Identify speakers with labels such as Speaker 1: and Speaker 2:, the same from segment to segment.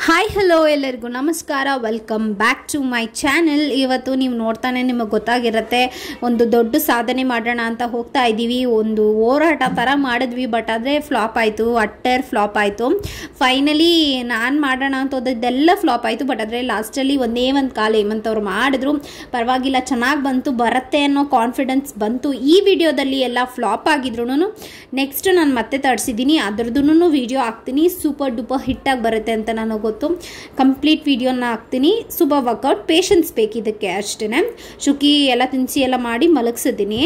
Speaker 1: hi hello ಎಲ್ಲರಿಗೂ ನಮಸ್ಕಾರ welcome back to my channel ಇವತ್ತು ನೀವು ನೋಡ್ತಾನೆ ನಿಮಗೆ ಗೊತ್ತಾಗಿರುತ್ತೆ ಒಂದು ದೊಡ್ಡ ಸಾಧನೆ ಮಾಡೋಣ ಅಂತ ಹೋಗ್ತಾ ಇದ್ದೀವಿ ಒಂದು ಹೋರಾಟ ಥರ ಮಾಡಿದ್ವಿ ಬಟ್ ಆದರೆ ಫ್ಲಾಪ್ ಆಯಿತು ಅಟ್ಟರ್ ಫ್ಲಾಪ್ ಆಯಿತು ಫೈನಲಿ ನಾನು ಮಾಡೋಣ ಅಂತ ಹೋದದ್ದೆಲ್ಲ ಫ್ಲಾಪ್ ಆಯಿತು ಬಟ್ ಆದರೆ ಲಾಸ್ಟಲ್ಲಿ ಒಂದೇ ಒಂದು ಕಾಲ ಹೇಮಂತ್ ಅವ್ರು ಮಾಡಿದ್ರು ಪರವಾಗಿಲ್ಲ ಚೆನ್ನಾಗಿ ಬಂತು ಬರುತ್ತೆ ಅನ್ನೋ ಕಾನ್ಫಿಡೆನ್ಸ್ ಬಂತು ಈ ವಿಡಿಯೋದಲ್ಲಿ ಎಲ್ಲ ಫ್ಲಾಪ್ ಆಗಿದ್ರು ನೆಕ್ಸ್ಟ್ ನಾನು ಮತ್ತೆ ತರಿಸಿದ್ದೀನಿ ಅದ್ರದ್ದು ವಿಡಿಯೋ ಹಾಕ್ತೀನಿ ಸೂಪರ್ ಡೂಪರ್ ಹಿಟ್ಟಾಗಿ ಬರುತ್ತೆ ಅಂತ ನನಗೆ ಗೊತ್ತು ಕಂಪ್ಲೀಟ್ ವಿಡಿಯೋನ ಹಾಕ್ತೀನಿ ಸೂಪರ್ ವರ್ಕೌಟ್ ಪೇಷನ್ಸ್ ಬೇಕು ಇದಕ್ಕೆ ಅಷ್ಟೇ ಶುಕಿ ಎಲ್ಲ ತಿನ್ಸಿ ಎಲ್ಲ ಮಾಡಿ ಮಲಗಿಸಿದ್ದೀನಿ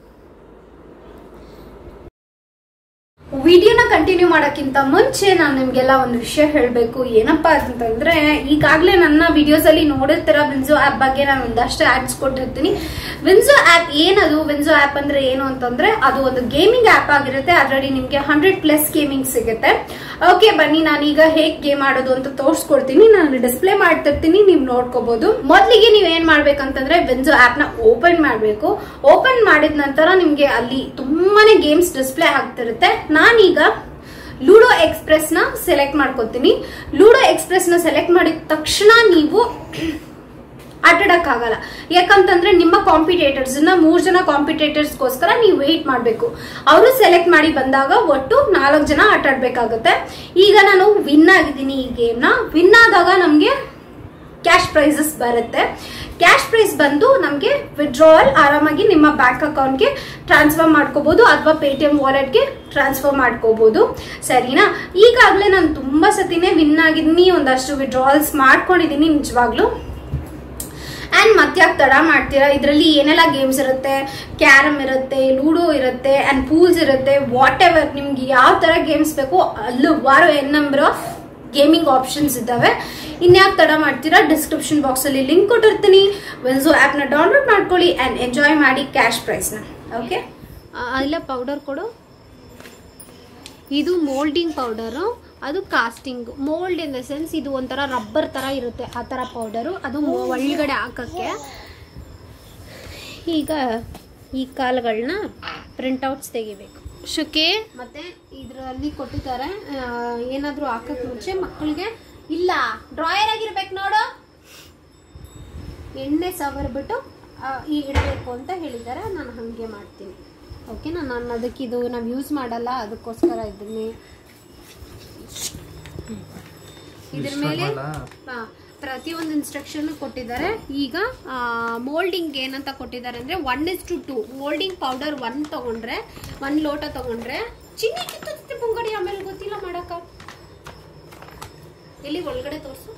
Speaker 1: ವಿಡಿಯೋನ ಕಂಟಿನ್ಯೂ ಮಾಡೋಕ್ಕಿಂತ ಮುಂಚೆ ನಾನು ನಿಮಗೆಲ್ಲ ಒಂದು ವಿಷಯ ಹೇಳಬೇಕು ಏನಪ್ಪಾ ಅಂತಂದ್ರೆ ಈಗಾಗಲೇ ನನ್ನ ವಿಡಿಯೋಸ್ ಅಲ್ಲಿ ನೋಡಿರ್ತೀರ ವಿನ್ಸೋ ಆ್ಯಪ್ ಬಗ್ಗೆ ನಾನು ಒಂದಷ್ಟು ಆಡ್ಸ್ ಕೊಟ್ಟಿರ್ತೀನಿ ವಿನ್ಸೋ ಆ್ಯಪ್ ಏನದು ವಿನ್ಸೋ ಆ್ಯಪ್ ಅಂದ್ರೆ ಏನು ಅಂತಂದ್ರೆ ಅದು ಒಂದು ಗೇಮಿಂಗ್ ಆ್ಯಪ್ ಆಗಿರುತ್ತೆ ಅದರಲ್ಲಿ ನಿಮಗೆ ಹಂಡ್ರೆಡ್ ಪ್ಲಸ್ ಗೇಮಿಂಗ್ ಸಿಗುತ್ತೆ ಓಕೆ ಬನ್ನಿ ನಾನೀಗ ಹೇಗೆ ಗೇಮ್ ಆಡೋದು ಅಂತ ತೋರಿಸ್ಕೊಡ್ತೀನಿ ನಾನು ಡಿಸ್ಪ್ಲೇ ಮಾಡ್ತಿರ್ತೀನಿ ನೀವು ನೋಡ್ಕೋಬಹುದು ಮೊದಲಿಗೆ ನೀವು ಏನ್ ಮಾಡ್ಬೇಕಂತಂದ್ರೆ ವಿನ್ಸೋ ಆ್ಯಪ್ ನ ಓಪನ್ ಮಾಡಬೇಕು ಓಪನ್ ಮಾಡಿದ ನಂತರ ನಿಮ್ಗೆ ಅಲ್ಲಿ ತುಂಬಾನೇ ಗೇಮ್ಸ್ ಡಿಸ್ಪ್ಲೇ ಆಗ್ತಿರುತ್ತೆ ನಾನೀಗ ಲೂಡೋ ಎಕ್ಸ್ಪ್ರೆಸ್ ನ ಸೆಲೆಕ್ಟ್ ಮಾಡ್ಕೊತೀನಿ ಲೂಡೋ ಎಕ್ಸ್ಪ್ರೆಸ್ ನ ಸೆಲೆಕ್ಟ್ ಮಾಡಿದ ತಕ್ಷಣ ನೀವು ಆಟಾಡಕ್ಕಾಗಲ್ಲ ಯಾಕಂತಂದ್ರೆ ನಿಮ್ಮ ಕಾಂಪಿಟೇಟರ್ಸ್ ನ ಮೂರ್ ಜನ ಕಾಂಪಿಟೇಟರ್ಸ್ಗೋಸ್ಕರ ನೀವು ವೆಯ್ಟ್ ಮಾಡಬೇಕು ಅವರು ಸೆಲೆಕ್ಟ್ ಮಾಡಿ ಬಂದಾಗ ಒಟ್ಟು ನಾಲ್ಕು ಜನ ಆಟಾಡ್ಬೇಕಾಗುತ್ತೆ ಈಗ ನಾನು ವಿನ್ ಆಗಿದ್ದೀನಿ ಈ ಗೇಮ್ ನ ವಿನ್ ಆದಾಗ ನಮ್ಗೆ ಕ್ಯಾಶ್ ಪ್ರೈಸಸ್ ಬರುತ್ತೆ ಕ್ಯಾಶ್ ಪ್ರೈಸ್ ಬಂದು ನಮಗೆ ವಿಡ್ರಾವಲ್ ಆರಾಮಾಗಿ ನಿಮ್ಮ ಬ್ಯಾಂಕ್ ಅಕೌಂಟ್ಗೆ ಟ್ರಾನ್ಸ್ಫರ್ ಮಾಡ್ಕೋಬಹುದು ಅಥವಾ ಪೇಟಿಎಂ ವಾಲೆಟ್ಗೆ ಟ್ರಾನ್ಸ್ಫರ್ ಮಾಡ್ಕೋಬಹುದು ಸರಿನಾ ಈಗಾಗಲೇ ನಾನು ತುಂಬಾ ಸತಿನೇ ವಿನ್ ಆಗಿದ್ದೀನಿ ಒಂದಷ್ಟು ವಿಡ್ರಾವಲ್ಸ್ ಮಾಡ್ಕೊಂಡಿದ್ದೀನಿ ನಿಜವಾಗ್ಲೂ ಆ್ಯಂಡ್ ಮತ್ತೆ ಯಾಕೆ ತಡ ಮಾಡ್ತೀರಾ ಇದರಲ್ಲಿ ಏನೆಲ್ಲ ಗೇಮ್ಸ್ ಇರುತ್ತೆ ಕ್ಯಾರಮ್ ಇರುತ್ತೆ ಲೂಡೋ ಇರುತ್ತೆ ಆ್ಯಂಡ್ ಪೂಲ್ಸ್ ಇರುತ್ತೆ ವಾಟ್ ಎವರ್ ನಿಮ್ಗೆ ಯಾವ ಥರ ಗೇಮ್ಸ್ ಬೇಕು ಹಲವಾರು N number of gaming options ಇದ್ದಾವೆ ಇನ್ಯಾಕೆ ತಡ ಮಾಡ್ತೀರಾ ಡಿಸ್ಕ್ರಿಪ್ಷನ್ ಬಾಕ್ಸಲ್ಲಿ ಲಿಂಕ್ ಕೊಟ್ಟಿರ್ತೀನಿ ವೆನ್ಸೋ ಆ್ಯಪ್ನ ಡೌನ್ಲೋಡ್ ಮಾಡ್ಕೊಳ್ಳಿ ಆ್ಯಂಡ್ ಎಂಜಾಯ್ ಮಾಡಿ ಕ್ಯಾಶ್ ಪ್ರೈಸ್ನ ಓಕೆ
Speaker 2: ಇಲ್ಲ ಪೌಡರ್ ಕೊಡು ಇದು ಮೋಲ್ಡಿಂಗ್ ಪೌಡರು ಅದು casting mould in the sense ಇದು ಒಂಥರ ರಬ್ಬರ್ ಥರ ಇರುತ್ತೆ ಆ ಥರ ಪೌಡರು ಅದು ಮೊ- ಒಳಗಡೆ ಹಾಕೋಕ್ಕೆ ಈಗ ಈ ಕಾಲುಗಳನ್ನ ಪ್ರಿಂಟೌಟ್ಸ್ ತೆಗಿಬೇಕು
Speaker 1: ಶುಕಿ
Speaker 2: ಮತ್ತೆ ಇದರಲ್ಲಿ ಕೊಟ್ಟಿದ್ದಾರೆ ಏನಾದರೂ ಹಾಕಕ್ಕೆ ಮುಂಚೆ ಮಕ್ಕಳಿಗೆ ಇಲ್ಲ ಡ್ರಾಯರ್ ಆಗಿರ್ಬೇಕು ನೋಡು ಎಣ್ಣೆ ಸವರ್ಬಿಟ್ಟು ಆ, ಈ ಇಡಬೇಕು ಅಂತ ಹೇಳಿದ್ದಾರೆ ನಾನು ಹಾಗೆ ಮಾಡ್ತೀನಿ ಓಕೆನಾ ನಾನು ಅದಕ್ಕೆ ಇದು ನಾವು ಯೂಸ್ ಮಾಡಲ್ಲ ಅದಕ್ಕೋಸ್ಕರ ಇದನ್ನೇ ಇದ್ರ ಮೇಲೆ ಹಾ, ಪ್ರತಿಯೊಂದು ಇನ್ಸ್ಟ್ರಕ್ಷನ್ ಕೊಟ್ಟಿದ್ದಾರೆ ಈಗ ಮೋಲ್ಡಿಂಗ್ ಏನಂತ ಕೊಟ್ಟಿದ್ದಾರೆ ಅಂದ್ರೆ one is to two moulding powder one ತಗೊಂಡ್ರೆ ಒಂದ್ ಲೋಟ ತಗೊಂಡ್ರೆ ಚಿನ್ನಿ ಕಿತ್ತುತ್ತೆ ಪುಂಗಡಿ ಆಮೇಲೆ ಗೊತ್ತಿಲ್ಲ ಮಾಡಕ ಎಲ್ಲಿ ಒಳಗಡೆ ತೋರ್ಸು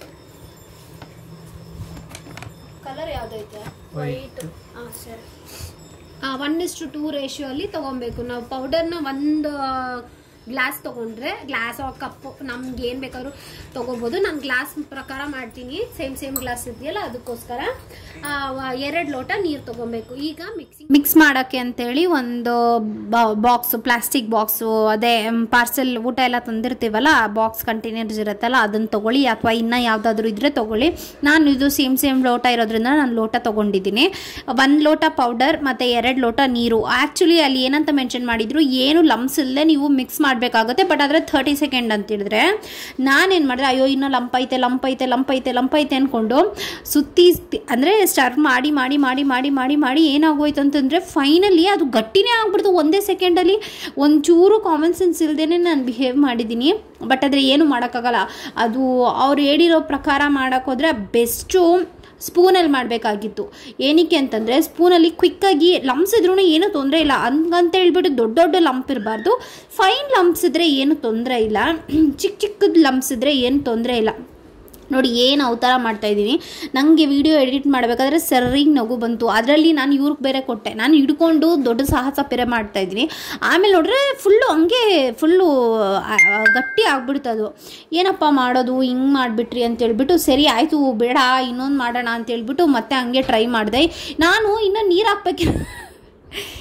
Speaker 2: ಕಲರ್ ಯಾವ್ದೈತೆ ವೈಟ್ ಹಾ ಸರಿ one is to two ratio ಅಲ್ಲಿ ತಗೊಬೇಕು ನಾವು ಪೌಡರ್ನ ಒಂದು ಗ್ಲಾಸ್ ತಗೊಂಡ್ರೆ ಗ್ಲಾಸ್ ಕಪ್ ನಮ್ಗೆ ಏನ್ ಬೇಕಾದ್ರೂ ತಗೋಬಹುದು ನಾನು ಗ್ಲಾಸ್ ಪ್ರಕಾರ ಮಾಡ್ತೀನಿ ಸೇಮ್ ಸೇಮ್ ಗ್ಲಾಸ್ ಇದೆಯಲ್ಲ ಅದಕ್ಕೋಸ್ಕರ ಎರಡು ಲೋಟ ನೀರು ತಗೊಬೇಕು ಈಗ ಮಿಕ್ಸಿಂಗ್
Speaker 1: ಮಿಕ್ಸ್ ಮಾಡೋಕ್ಕೆ ಅಂತೇಳಿ ಒಂದು ಬಾಕ್ಸ್ ಪ್ಲಾಸ್ಟಿಕ್ ಬಾಕ್ಸು ಅದೇ ಪಾರ್ಸೆಲ್ ಊಟ ಎಲ್ಲ ತಂದಿರ್ತೀವಲ್ಲ ಆ ಬಾಕ್ಸ್ ಕಂಟೈನರ್ಸ್ ಇರುತ್ತಲ್ಲ ಅದನ್ನು ತೊಗೊಳ್ಳಿ ಅಥವಾ ಇನ್ನೂ ಯಾವುದಾದ್ರೂ ಇದ್ದರೆ ತೊಗೊಳ್ಳಿ ನಾನು ಇದು ಸೇಮ್ ಸೇಮ್ ಲೋಟ ಇರೋದ್ರಿಂದ ನಾನು ಲೋಟ ತೊಗೊಂಡಿದ್ದೀನಿ ಒಂದು ಲೋಟ ಪೌಡರ್ ಮತ್ತು ಎರಡು ಲೋಟ ನೀರು ಆ್ಯಕ್ಚುಲಿ ಅಲ್ಲಿ ಏನಂತ ಮೆನ್ಷನ್ ಮಾಡಿದ್ರು ಏನು ಲಮ್ಸ್ ಇಲ್ಲದೆ ನೀವು ಮಿಕ್ಸ್ ಮಾಡಬೇಕಾಗುತ್ತೆ ಬಟ್ ಆದರೆ ಥರ್ಟಿ ಸೆಕೆಂಡ್ ಅಂತ ಹೇಳಿದ್ರೆ ನಾನೇನು ಮಾಡಿದೆ ಅಯ್ಯೋ ಇನ್ನೂ ಲಂಪ್ ಐತೆ ಲಂಪ್ ಐತೆ ಲಂಪ್ ಐತೆ ಲಂಪ್ ಐತೆ ಅಂದ್ಕೊಂಡು ಸುತ್ತಿ ಅಂದರೆ ಸ್ಟರ್ ಮಾಡಿ ಮಾಡಿ ಮಾಡಿ ಮಾಡಿ ಮಾಡಿ ಮಾಡಿ ಏನಾಗೋಯ್ತು ಅಂತಂದರೆ ಫೈನಲಿ ಅದು ಗಟ್ಟಿನೇ ಆಗ್ಬಿಡ್ತು ಒಂದೇ ಸೆಕೆಂಡಲ್ಲಿ ಒಂಚೂರು ಕಾಮನ್ ಸೆನ್ಸ್ ಇಲ್ಲದೇ ನಾನು ಬಿಹೇವ್ ಮಾಡಿದ್ದೀನಿ ಬಟ್ ಆದರೆ ಏನು ಮಾಡೋಕ್ಕಾಗಲ್ಲ ಅದು ಅವ್ರು ಹೇಳಿರೋ ಪ್ರಕಾರ ಮಾಡೋಕ್ಕೋದ್ರೆ ಬೆಸ್ಟು ಸ್ಪೂನಲ್ಲಿ ಮಾಡಬೇಕಾಗಿತ್ತು ಏನಕ್ಕೆ ಅಂತಂದರೆ ಸ್ಪೂನಲ್ಲಿ ಕ್ವಿಕ್ಕಾಗಿ ಲಮ್ಸ್ ಇದ್ರೂ ಏನೂ ತೊಂದರೆ ಇಲ್ಲ ಹಂಗಂತ ಹೇಳ್ಬಿಟ್ಟು ದೊಡ್ಡ ದೊಡ್ಡ ಲಂಪ್ ಇರಬಾರ್ದು ಫೈನ್ ಲಂಪ್ಸ್ ಇದ್ದರೆ ಏನು ತೊಂದರೆ ಇಲ್ಲ ಚಿಕ್ಕ ಚಿಕ್ಕದ ಲಂಪ್ಸ್ ಇದ್ದರೆ ಏನು ತೊಂದರೆ ಇಲ್ಲ ನೋಡಿ ಏನು ಅವತಾರ ಮಾಡ್ತಾ ಇದ್ದೀನಿ ನನಗೆ ವಿಡಿಯೋ ಎಡಿಟ್ ಮಾಡಬೇಕಾದ್ರೆ ಸರಿಗೆ ನಗು ಬಂತು ಅದರಲ್ಲಿ ನಾನು ಇವ್ರಿಗೆ ಬೇರೆ ಕೊಟ್ಟೆ ನಾನು ಹಿಡ್ಕೊಂಡು ದೊಡ್ಡ ಸಾಹಸ ಬೇರೆ ಮಾಡ್ತಾ ಇದ್ದೀನಿ ಆಮೇಲೆ ನೋಡ್ರೆ ಫುಲ್ಲು ಹಂಗೆ ಫುಲ್ಲು ಗಟ್ಟಿ ಆಗ್ಬಿಡ್ತು ಅದು ಏನಪ್ಪ ಮಾಡೋದು ಹಿಂಗೆ ಮಾಡಿಬಿಟ್ರಿ ಅಂತೇಳ್ಬಿಟ್ಟು ಸರಿ ಆಯಿತು ಬೇಡ ಇನ್ನೊಂದು ಮಾಡೋಣ ಅಂತೇಳ್ಬಿಟ್ಟು ಮತ್ತೆ ಹಂಗೆ ಟ್ರೈ ಮಾಡಿದೆ ನಾನು ಇನ್ನೂ ನೀರು ಹಾಕ್ಬೇಕು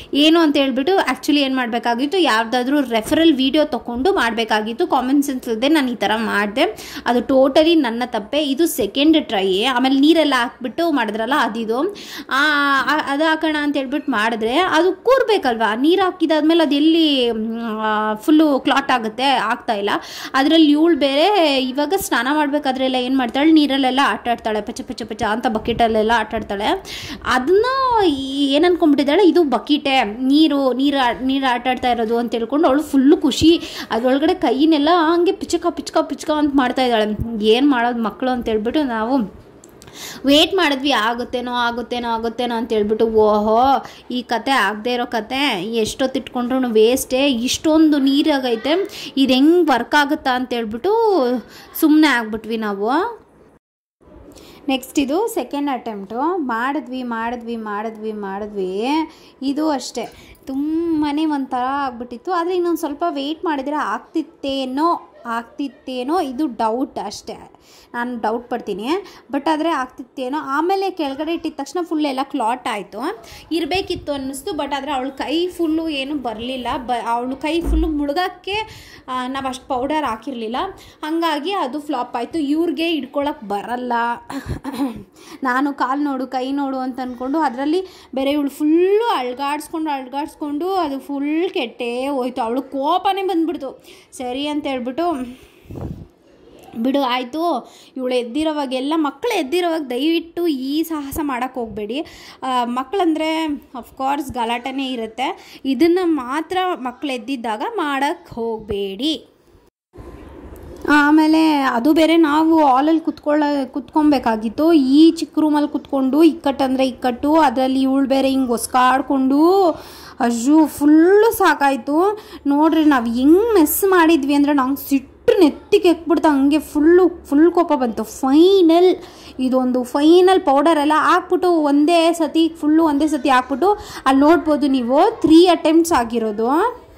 Speaker 1: ಏನು ಅಂತ ಹೇಳ್ಬಿಟ್ಟು ಆ್ಯಕ್ಚುಲಿ ಏನು ಮಾಡಬೇಕಾಗಿತ್ತು ಯಾವ್ದಾದ್ರೂ ರೆಫರಲ್ ವಿಡಿಯೋ ತೊಗೊಂಡು ಮಾಡಬೇಕಾಗಿತ್ತು ಕಾಮನ್ ಸೆನ್ಸ್ ಇಲ್ಲದೆ ನಾನು ಈ ಥರ ಮಾಡಿದೆ ಅದು ಟೋಟಲಿ ನನ್ನ ತಪ್ಪೆ ಇದು ಸೆಕೆಂಡ್ ಟ್ರೈ ಆಮೇಲೆ ನೀರೆಲ್ಲ ಹಾಕ್ಬಿಟ್ಟು ಮಾಡಿದ್ರಲ್ಲ ಅದಿದು ಆ, ಆ- ಅದು ಹಾಕೋಣ ಅಂತ ಹೇಳ್ಬಿಟ್ಟು ಮಾಡಿದ್ರೆ ಅದು ಕೂರ್ಬೇಕಲ್ವಾ ನೀರು ಹಾಕಿದಾದ್ಮೇಲೆ ಅದು ಎಲ್ಲಿ ಫುಲ್ಲು ಕ್ಲಾಟ್ ಆಗುತ್ತೆ ಆಗ್ತಾ ಇಲ್ಲ ಅದರಲ್ಲಿ ಇವಳು ಬೇರೆ ಇವಾಗ ಸ್ನಾನ ಮಾಡಬೇಕಾದ್ರೆಲ್ಲ ಏನು ಮಾಡ್ತಾಳೆ ನೀರಲ್ಲೆಲ್ಲ ಆಟ ಆಡ್ತಾಳೆ ಪಚ ಪಚ ಪಚ ಅಂತ ಬಕೆಟಲ್ಲೆಲ್ಲ ಆಟ ಆಡ್ತಾಳೆ ಅದನ್ನ ಏನು ಅನ್ಕೊಂಡ್ಬಿಟ್ಟಿದ್ದಾಳೆ ಇದು ಬಕೀಟೆ ನೀರು ನೀರು ಆ- ನೀರು ಆಟ ಆಡ್ತಾ ಇರೋದು ಅಂತ ಹೇಳ್ಕೊಂಡು ಅವಳು ಫುಲ್ಲು ಖುಷಿ ಅದರೊಳಗಡೆ ಕೈನೆಲ್ಲ ಹಂಗೆ ಪಿಚಕ ಪಿಚಕ ಪಿಚಕ ಅಂತ ಮಾಡ್ತಾ ಇದ್ದಾಳೆ ಏನು ಮಾಡೋದು ಮಕ್ಕಳು ಅಂತ ಹೇಳ್ಬಿಟ್ಟು ನಾವು ವೇಟ್ ಮಾಡಿದ್ವಿ ಆಗುತ್ತೇನೋ ಆಗುತ್ತೇನೋ ಆಗುತ್ತೇನೋ ಅಂತ ಹೇಳ್ಬಿಟ್ಟು ಓಹೋ ಈ ಕತೆ ಆಗದೆ ಇರೋ ಕತೆ ಎಷ್ಟೊತ್ತು ಇಟ್ಕೊಂಡ್ರು ವೇಸ್ಟೇ ಇಷ್ಟೊಂದು ನೀರಾಗೈತೆ ಇದು ಹೆಂಗೆ ವರ್ಕ್ ಆಗುತ್ತಾ ಅಂತ ಹೇಳ್ಬಿಟ್ಟು ಸುಮ್ಮನೆ ಆಗ್ಬಿಟ್ವಿ ನಾವು ನೆಕ್ಸ್ಟ್ ಇದು ಸೆಕೆಂಡ್ ಅಟೆಂಪ್ಟು ಮಾಡಿದ್ವಿ ಮಾಡಿದ್ವಿ ಮಾಡಿದ್ವಿ ಮಾಡಿದ್ವಿ ಇದು ಅಷ್ಟೇ ತುಂಬಾ ಒಂಥರ ಆಗ್ಬಿಟ್ಟಿತ್ತು ಆದರೆ ಇನ್ನೊಂದು ಸ್ವಲ್ಪ ವೆಯ್ಟ್ ಮಾಡಿದರೆ ಆಗ್ತಿತ್ತೇನೋ ಆಗ್ತಿತ್ತೇನೋ ಇದು ಡೌಟ್ ಅಷ್ಟೇ ನಾನು ಡೌಟ್ ಪಡ್ತೀನಿ ಬಟ್ ಆದರೆ ಆಗ್ತಿತ್ತೇನೋ ಆಮೇಲೆ ಕೆಳಗಡೆ ಇಟ್ಟಿದ ತಕ್ಷಣ ಫುಲ್ ಎಲ್ಲ ಕ್ಲಾಟ್ ಆಯಿತು ಇರಬೇಕಿತ್ತು ಅನ್ನಿಸ್ತು ಬಟ್ ಆದರೆ ಅವಳ ಕೈ ಫುಲ್ಲು ಏನು ಬರಲಿಲ್ಲ ಬ ಅವಳು ಕೈ ಫುಲ್ಲು ಮುಳುಗಕ್ಕೆ ನಾವು ಅಷ್ಟು ಪೌಡರ್ ಹಾಕಿರಲಿಲ್ಲ ಹಾಗಾಗಿ ಅದು ಫ್ಲಾಪ್ ಆಯಿತು ಇವ್ರಿಗೆ ಹಿಡ್ಕೊಳಕ್ಕೆ ಬರಲ್ಲ ನಾನು ಕಾಲು ನೋಡು ಕೈ ನೋಡು ಅಂತ ಅಂದ್ಕೊಂಡು ಅದರಲ್ಲಿ ಬೇರೆ ಇವಳು ಫುಲ್ಲು ಅಳ್ಗಾಡ್ಸ್ಕೊಂಡು ಅಳ್ಗಾಡ್ಸ್ಕೊಂಡು ಅದು ಫುಲ್ ಕೆಟ್ಟೇ ಹೋಯ್ತು ಅವಳು ಕೋಪನೇ ಬಂದ್ಬಿಡ್ತು ಸರಿ ಅಂತ ಹೇಳ್ಬಿಟ್ಟು ಬಿಡು ಆಯಿತು ಇವಳು ಎದ್ದಿರೋವಾಗೆಲ್ಲ ಮಕ್ಕಳು ಎದ್ದಿರೋವಾಗ ದಯವಿಟ್ಟು ಈ ಸಾಹಸ ಮಾಡೋಕ್ಕೆ ಹೋಗಬೇಡಿ ಮಕ್ಕಳಂದರೆ ಅಫ್ಕೋರ್ಸ್ ಗಲಾಟೆನೇ ಇರುತ್ತೆ ಇದನ್ನು ಮಾತ್ರ ಮಕ್ಕಳು ಎದ್ದಿದ್ದಾಗ ಮಾಡೋಕ್ಕೆ ಹೋಗಬೇಡಿ ಆಮೇಲೆ ಅದು ಬೇರೆ ನಾವು ಹಾಲಲ್ಲಿ ಕುತ್ಕೊಳ್ಳ ಕುತ್ಕೊಬೇಕಾಗಿತ್ತು ಈ ಚಿಕ್ಕ ರೂಮಲ್ಲಿ ಕುತ್ಕೊಂಡು ಇಕ್ಕಟ್ಟು ಅಂದರೆ ಇಕ್ಕಟ್ಟು ಅದರಲ್ಲಿ ಇವಳು ಬೇರೆ ಹಿಂಗೆ ಒಸ್ಕಾಡ್ಕೊಂಡು ಅಜ್ಜು ಫುಲ್ಲು ಸಾಕಾಯಿತು ನೋಡ್ರಿ ನಾವು ಹೆಂಗೆ ಮೆಸ್ ಮಾಡಿದ್ವಿ ಅಂದರೆ ನಂಗೆ ಸಿಟ್ಟು ನೆತ್ತಿಗೆ ಎಕ್ಬಿಡ್ತು ಹಂಗೆ ಫುಲ್ಲು ಫುಲ್ ಕೋಪ ಬಂತು ಫೈನಲ್ ಇದೊಂದು ಫೈನಲ್ ಪೌಡರ್ ಎಲ್ಲ ಹಾಕ್ಬಿಟ್ಟು ಒಂದೇ ಸತಿ ಫುಲ್ಲು ಒಂದೇ ಸತಿ ಹಾಕ್ಬಿಟ್ಟು ಅಲ್ಲಿ ನೋಡ್ಬೋದು ನೀವು ತ್ರೀ ಅಟೆಂಪ್ಟ್ಸ್ ಆಗಿರೋದು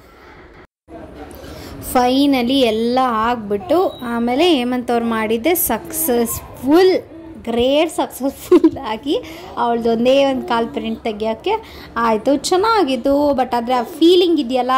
Speaker 1: ಫೈನಲಿ ಎಲ್ಲ ಆಗಿಬಿಟ್ಟು ಆಮೇಲೆ ಹೇಮಂತ್ ಅವ್ರು ಮಾಡಿದ್ದೆ ಸಕ್ಸಸ್ಫುಲ್ ಗ್ರೇಟ್ ಸಕ್ಸಸ್ಫುಲ್ ಆಗಿ ಅವಳದ್ದು ಒಂದೇ ಒಂದು ಕಾಲ್ ಪ್ರಿಂಟ್ ತೆಗಿಯೋಕ್ಕೆ ಆಯಿತು ಚೆನ್ನಾಗಿತ್ತು ಬಟ್ ಆದರೆ ಆ ಫೀಲಿಂಗ್ ಇದೆಯಲ್ಲ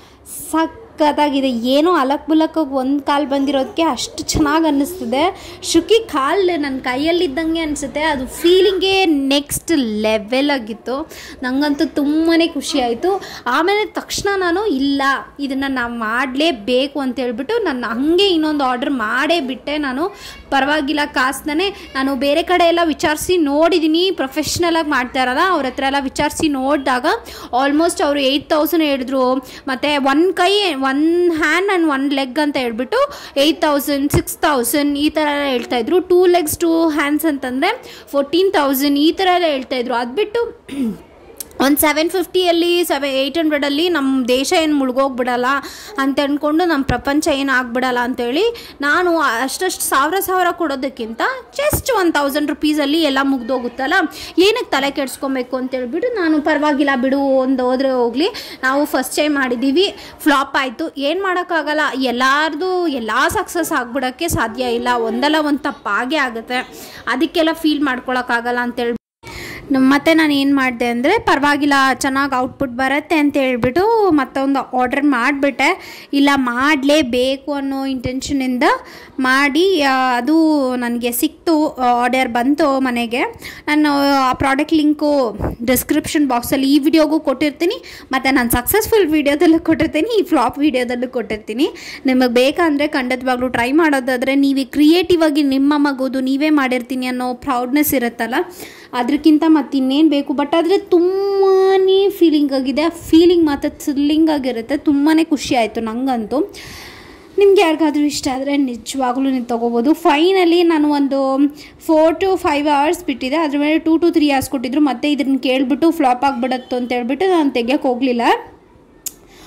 Speaker 1: ಸಖತ್ತಾಗಿದೆ ಏನೋ ಅಲಕ್ ಬುಲಕ್ಕಾಗಿ ಒಂದು ಕಾಲು ಬಂದಿರೋದಕ್ಕೆ ಅಷ್ಟು ಚೆನ್ನಾಗಿ ಅನ್ನಿಸ್ತಿದೆ ಶುಕಿ ಕಾಲು ನನ್ನ ಕೈಯಲ್ಲಿದ್ದಂಗೆ ಅನಿಸುತ್ತೆ ಅದು ಫೀಲಿಂಗೇ ನೆಕ್ಸ್ಟ್ ಲೆವೆಲ್ ಆಗಿತ್ತು ನನಗಂತೂ ತುಂಬಾ ಖುಷಿ ಆಯಿತು ಆಮೇಲೆ ತಕ್ಷಣ ನಾನು ಇಲ್ಲ ಇದನ್ನು ನಾವು ಮಾಡಲೇಬೇಕು ಅಂತ ಹೇಳ್ಬಿಟ್ಟು ನಾನು ಹಂಗೆ ಇನ್ನೊಂದು ಆರ್ಡ್ರ್ ಮಾಡೇ ಬಿಟ್ಟೆ ನಾನು ಪರವಾಗಿಲ್ಲ ಕಾಸ್ತಾನೆ ನಾನು ಬೇರೆ ಕಡೆ ಎಲ್ಲ ವಿಚಾರಿಸಿ ನೋಡಿದ್ದೀನಿ ಪ್ರೊಫೆಷ್ನಲಾಗಿ ಮಾಡ್ತಾ ಇರಲ್ಲ ಅವ್ರ ಹತ್ರ ಎಲ್ಲ ವಿಚಾರಿಸಿ ನೋಡಿದಾಗ ಆಲ್ಮೋಸ್ಟ್ ಅವರು ಏಯ್ಟ್ ತೌಸಂಡ್ ಹೇಳಿದ್ರು ಮತ್ತು ಒನ್ ಕೈ one hand and one leg ಅಂತ ಹೇಳ್ಬಿಟ್ಟು ಏಯ್ಟ್ ತೌಸಂಡ್ ಸಿಕ್ಸ್ ತೌಸಂಡ್ ಈ ಥರ ಎಲ್ಲ ಹೇಳ್ತಾಯಿದ್ರು ಟೂ ಲೆಗ್ಸ್ ಟೂ ಹ್ಯಾಂಡ್ಸ್ ಅಂತಂದರೆ ಫೋರ್ಟೀನ್ ತೌಸಂಡ್ ಈ ಥರ ಎಲ್ಲ ಹೇಳ್ತಾಯಿದ್ರು ಅದು ಬಿಟ್ಟು ಒಂದು ಸೆವೆನ್ ಫಿಫ್ಟಿಯಲ್ಲಿ ಸೆವೆ ಏಯ್ಟ್ ಹಂಡ್ರೆಡಲ್ಲಿ ನಮ್ಮ ದೇಶ ಏನು ಮುಳುಗೋಗ್ಬಿಡಲ್ಲ ಅಂತ ಅಂದ್ಕೊಂಡು ನಮ್ಮ ಪ್ರಪಂಚ ಏನು ಆಗ್ಬಿಡಲ್ಲ ಅಂತೇಳಿ ನಾನು ಅಷ್ಟಷ್ಟು ಸಾವಿರ ಸಾವಿರ ಕೊಡೋದಕ್ಕಿಂತ ಜಸ್ಟ್ ಒನ್ ತೌಸಂಡ್ ರುಪೀಸಲ್ಲಿ ಎಲ್ಲ ಮುಗ್ದೋಗುತ್ತಲ್ಲ ಏನಕ್ಕೆ ತಲೆ ಕೆಡ್ಸ್ಕೊಬೇಕು ಅಂತೇಳ್ಬಿಟ್ಟು ನಾನು ಪರವಾಗಿಲ್ಲ ಬಿಡು ಒಂದು ಹೋದ್ರೆ ಹೋಗಲಿ ನಾವು ಫಸ್ಟ್ ಟೈಮ್ ಮಾಡಿದ್ದೀವಿ ಫ್ಲಾಪ್ ಆಯಿತು ಏನು ಮಾಡೋಕ್ಕಾಗಲ್ಲ ಎಲ್ಲಾರ್ದು ಎಲ್ಲ ಸಕ್ಸಸ್ ಆಗ್ಬಿಡೋಕ್ಕೆ ಸಾಧ್ಯ ಇಲ್ಲ ಒಂದಲ್ಲ ಒಂದು ತಪ್ಪಾಗೇ ಆಗುತ್ತೆ ಅದಕ್ಕೆಲ್ಲ ಫೀಲ್ ಮಾಡ್ಕೊಳಕ್ಕಾಗಲ್ಲ ಅಂತೇಳಿ ಮತ್ತು ನಾನು ಏನು ಮಾಡಿದೆ ಅಂದರೆ ಪರವಾಗಿಲ್ಲ ಚೆನ್ನಾಗಿ ಔಟ್ಪುಟ್ ಬರುತ್ತೆ ಅಂತ ಹೇಳ್ಬಿಟ್ಟು ಮತ್ತೊಂದು ಆರ್ಡರ್ ಮಾಡಿಬಿಟ್ಟೆ ಇಲ್ಲ ಮಾಡಲೇಬೇಕು ಅನ್ನೋ ಇಂಟೆನ್ಷನಿಂದ ಮಾಡಿ ಆ, ಅದು ನನಗೆ ಸಿಕ್ತು ಆರ್ಡರ್ ಬಂತು ಮನೆಗೆ ನಾನು ಆ ಪ್ರಾಡಕ್ಟ್ ಲಿಂಕು ಡಿಸ್ಕ್ರಿಪ್ಷನ್ ಬಾಕ್ಸಲ್ಲಿ ಈ ವಿಡಿಯೋಗೂ ಕೊಟ್ಟಿರ್ತೀನಿ ಮತ್ತು ನಾನು ಸಕ್ಸಸ್ಫುಲ್ ವೀಡಿಯೋದಲ್ಲೂ ಕೊಟ್ಟಿರ್ತೀನಿ ಈ ಫ್ಲಾಪ್ ವೀಡಿಯೋದಲ್ಲೂ ಕೊಟ್ಟಿರ್ತೀನಿ ನಿಮಗೆ ಬೇಕಂದರೆ ಖಂಡಿತವಾಗ್ಲೂ ಟ್ರೈ ಮಾಡೋದಾದರೆ ನೀವೇ ಕ್ರಿಯೇಟಿವ್ ಆಗಿ ನಿಮ್ಮ ಮಗುದು ನೀವೇ ಮಾಡಿರ್ತೀನಿ ಅನ್ನೋ ಪ್ರೌಡ್ನೆಸ್ ಇರುತ್ತಲ್ಲ ಅದಕ್ಕಿಂತ ಮತ್ತು ಇನ್ನೇನು ಬೇಕು ಬಟ್ ಆದರೆ ತುಂಬಾ ಫೀಲಿಂಗ್ ಆಗಿದೆ ಆ ಫೀಲಿಂಗ್ ಮಾತ್ರ ಥ್ರಿಲ್ಲಿಂಗ್ ಆಗಿರುತ್ತೆ ತುಂಬಾ ಖುಷಿ ಆಯಿತು ನನಗಂತೂ ನಿಮ್ಗೆ ಯಾರಿಗಾದ್ರೂ ಇಷ್ಟ ಆದರೆ ನಿಜವಾಗ್ಲೂ ನೀವು ತೊಗೋಬೋದು ಫೈನಲಿ ನಾನು ಒಂದು ಫೋರ್ ಟು ಫೈವ್ ಅವರ್ಸ್ ಬಿಟ್ಟಿದೆ ಅದ್ರ ಮೇಲೆ ಟೂ ಟು ತ್ರೀ ಅವರ್ಸ್ ಕೊಟ್ಟಿದ್ರು ಮತ್ತೆ ಇದನ್ನು ಕೇಳಿಬಿಟ್ಟು ಫ್ಲಾಪ್ ಆಗಿಬಿಡತ್ತು ಅಂತ ಹೇಳ್ಬಿಟ್ಟು ನಾನು ತೆಗಿಯೋಕೆ ಹೋಗಲಿಲ್ಲ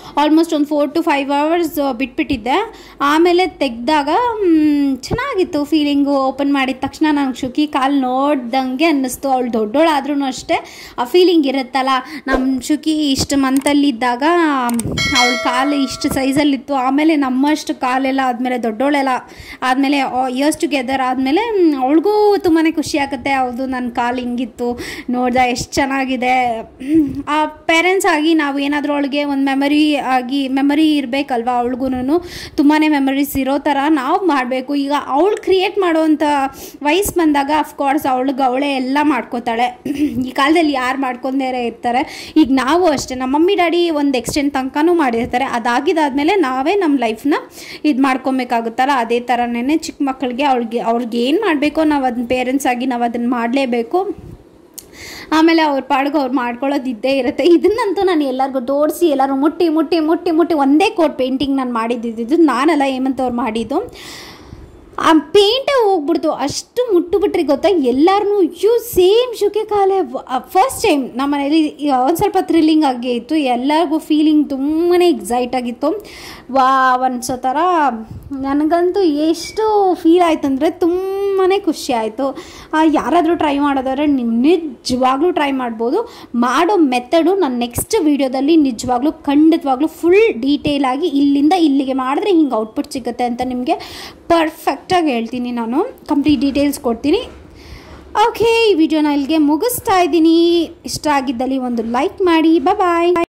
Speaker 1: ಆಲ್ಮೋಸ್ಟ್ ಒಂದು ಫೋರ್ ಟು ಫೈವ್ ಅವರ್ಸ್ ಬಿಟ್ಬಿಟ್ಟಿದ್ದೆ ಆಮೇಲೆ ತೆಗ್ದಾಗ ಮ್, ಚೆನ್ನಾಗಿತ್ತು ಫೀಲಿಂಗು ಓಪನ್ ಮಾಡಿದ ತಕ್ಷಣ ನಂಗೆ ಶುಕಿ ಕಾಲು ನೋಡ್ದಂಗೆ ಅನ್ನಿಸ್ತು ಅವಳು ದೊಡ್ಡೋಳಾದ್ರೂ ಅಷ್ಟೇ ಆ ಫೀಲಿಂಗ್ ಇರುತ್ತಲ್ಲ ನಮ್ಮ ಶುಕಿ ಇಷ್ಟು ಮಂತಲ್ಲಿದ್ದಾಗ ಅವಳ ಕಾಲು ಇಷ್ಟು ಸೈಜಲ್ಲಿತ್ತು ಆಮೇಲೆ ನಮ್ಮಷ್ಟು ಕಾಲೆಲ್ಲ ಆದಮೇಲೆ ದೊಡ್ಡೋಳೆಲ್ಲ ಆದಮೇಲೆ ಇಯರ್ಸ್ ಟುಗೆದರ್ ಆದಮೇಲೆ ಅವಳಿಗೂ ತುಂಬಾ ಖುಷಿ ಆಗುತ್ತೆ ಹೌದು ನನ್ನ ಕಾಲು ಹಿಂಗಿತ್ತು ನೋಡ್ದೆ ಎಷ್ಟು ಚೆನ್ನಾಗಿದೆ ಆ ಪೇರೆಂಟ್ಸ್ ಆಗಿ ನಾವು ಏನಾದರೂ ಅವಳಿಗೆ ಒಂದು ಮೆಮರಿ ಆಗಿ ಮೆಮರಿ ಇರಬೇಕಲ್ವ ಅವಳಿಗೂ ತುಂಬಾ ಮೆಮರೀಸ್ ಇರೋ ಥರ ನಾವು ಮಾಡಬೇಕು ಈಗ ಅವಳು ಕ್ರಿಯೇಟ್ ಮಾಡೋವಂಥ ವಯಸ್ಸು ಬಂದಾಗ ಅಫ್ಕೋರ್ಸ್ ಅವಳಿಗೆ ಅವಳೇ ಎಲ್ಲ ಮಾಡ್ಕೋತಾಳೆ ಈ ಕಾಲದಲ್ಲಿ ಯಾರು ಮಾಡ್ಕೊಂಡೇ ಇರ್ತಾರೆ ಈಗ ನಾವು ಅಷ್ಟೇ ನಮ್ಮ ಮಮ್ಮಿ ಡ್ಯಾಡಿ ಒಂದು ಎಕ್ಸ್ಟೆಂಟ್ ತನಕನೂ ಮಾಡಿರ್ತಾರೆ ಅದಾಗಿದ್ದಾದಮೇಲೆ ನಾವೇ ನಮ್ಮ ಲೈಫ್ನ ಇದು ಮಾಡ್ಕೊಬೇಕಾಗುತ್ತಲ್ಲ ಅದೇ ಥರನೇ ಚಿಕ್ಕ ಮಕ್ಕಳಿಗೆ ಅವ್ಳಿಗೆ ಅವ್ರಿಗೆ ಏನು ಮಾಡಬೇಕೋ ನಾವು ಅದನ್ನ ಪೇರೆಂಟ್ಸ್ ಆಗಿ ನಾವು ಅದನ್ನು ಮಾಡಲೇಬೇಕು ಆಮೇಲೆ ಅವ್ರ ಪಾಡ್ಗೆ ಅವ್ರು ಮಾಡ್ಕೊಳ್ಳೋದು ಇದ್ದೇ ಇರುತ್ತೆ ಇದನ್ನಂತೂ ನಾನು ಎಲ್ಲರಿಗೂ ತೋರಿಸಿ ಎಲ್ಲರೂ ಮುಟ್ಟಿ ಮುಟ್ಟಿ ಮುಟ್ಟಿ ಮುಟ್ಟಿ ಒಂದೇ ಕೋಟ್ ಪೇಂಟಿಂಗ್ ನಾನು ಮಾಡಿದ್ದಿದ್ದು ನಾನಲ್ಲ ಹೇಮಂತ್ ಅವ್ರು ಮಾಡಿದ್ದು ಆ ಪೇಂಟೇ ಹೋಗ್ಬಿಡ್ತು ಅಷ್ಟು ಮುಟ್ಟುಬಿಟ್ರಿ ಗೊತ್ತಾ ಎಲ್ಲರೂ ಯು ಸೇಮ್ ಶುಕೆ ಕಾಲೇ ಫಸ್ಟ್ ಟೈಮ್ ನಮ್ಮ ಮನೇಲಿ ಒಂದು ಸ್ವಲ್ಪ ಥ್ರಿಲ್ಲಿಂಗ್ ಆಗೇ ಇತ್ತು ಎಲ್ಲರಿಗೂ ಫೀಲಿಂಗ್ ತುಂಬಾ ಎಕ್ಸೈಟ್ ಆಗಿತ್ತು ವಾ ಅನ್ಸೋ ಥರ ನನಗಂತೂ ಎಷ್ಟು ಫೀಲ್ ಆಯ್ತು ಅಂದರೆ ತುಂಬಾ ಖುಷಿ ಆಯಿತು ಯಾರಾದರೂ ಟ್ರೈ ಮಾಡೋದಾದ್ರೆ ನೀವು ನಿಜವಾಗ್ಲೂ ಟ್ರೈ ಮಾಡ್ಬೋದು ಮಾಡೋ ಮೆಥಡು ನಾನು ನೆಕ್ಸ್ಟ್ ವೀಡಿಯೋದಲ್ಲಿ ನಿಜವಾಗ್ಲೂ ಖಂಡಿತವಾಗ್ಲೂ ಫುಲ್ ಡೀಟೇಲ್ ಆಗಿ ಇಲ್ಲಿಂದ ಇಲ್ಲಿಗೆ ಮಾಡಿದ್ರೆ ಹಿಂಗೆ ಔಟ್ಪುಟ್ ಸಿಗುತ್ತೆ ಅಂತ ನಿಮಗೆ ಪರ್ಫೆಕ್ಟಾಗಿ ಹೇಳ್ತೀನಿ ನಾನು ಕಂಪ್ಲೀಟ್ ಡೀಟೇಲ್ಸ್ ಕೊಡ್ತೀನಿ ಓಕೆ ಈ ವಿಡಿಯೋನ ಇಲ್ಲಿಗೆ ಮುಗಿಸ್ತಾ ಇದ್ದೀನಿ ಇಷ್ಟ ಆಗಿದ್ದಲ್ಲಿ ಒಂದು ಲೈಕ್ ಮಾಡಿ ಬಾಯ್